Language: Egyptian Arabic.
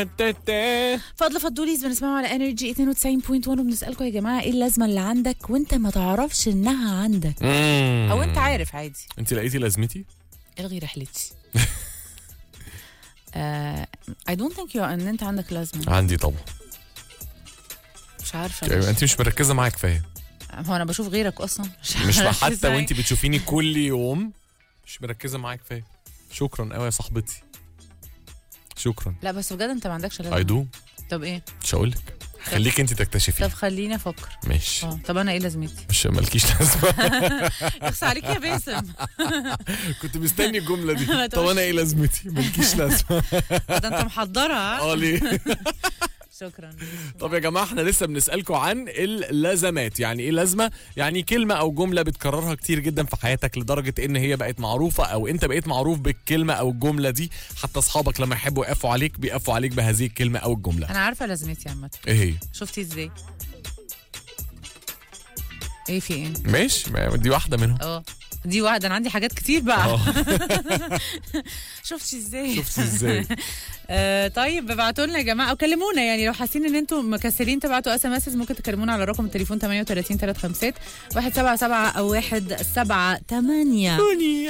فضل فضوليز بنسمعه على انرجي 92.1 وبنسالكم يا جماعه ايه اللازمه اللي عندك وانت ما تعرفش انها عندك او انت عارف عادي انت لقيتي لازمتي الغي رحلتي آه I don't think you ان انت عندك لازمه عندي طبعا مش عارفه أيوة، ليش. انت مش مركزه معايا كفايه هو انا بشوف غيرك اصلا مش عارفة حتى إزاي. وانت بتشوفيني كل يوم مش مركزه معايا كفايه شكرا قوي يا صاحبتي شكرا لا بس بجد انت ما عندكش لازمه اي دو طب ايه مش هقول لك خليك انت تكتشفي طب خليني افكر ماشي اه طب انا ايه لازمتي مش مالكيش لازمه اخس عليك يا باسم كنت مستني الجمله دي ما طب تقولش. انا ايه لازمتي مالكيش لازمه ده انت محضرها اه ليه شكرا طب يا جماعه احنا لسه بنسالكم عن اللازمات يعني ايه لازمه يعني كلمه او جمله بتكررها كتير جدا في حياتك لدرجه ان هي بقت معروفه او انت بقيت معروف بالكلمه او الجمله دي حتى اصحابك لما يحبوا يقفوا عليك بيقفوا عليك بهذه الكلمه او الجمله انا عارفه لازمتي عامه ايه هي شفتي ازاي ايه في ايه ماشي ما دي واحده منهم اه دي واحده انا عندي حاجات كتير بقى اه شفتي ازاي شفتي ازاي آه طيب ابعتوا لنا يا جماعه او كلمونا يعني لو حاسين ان انتم مكسلين تبعتوا اس ام اس ممكن تكلمونا على رقم التليفون 38 356 177 او 178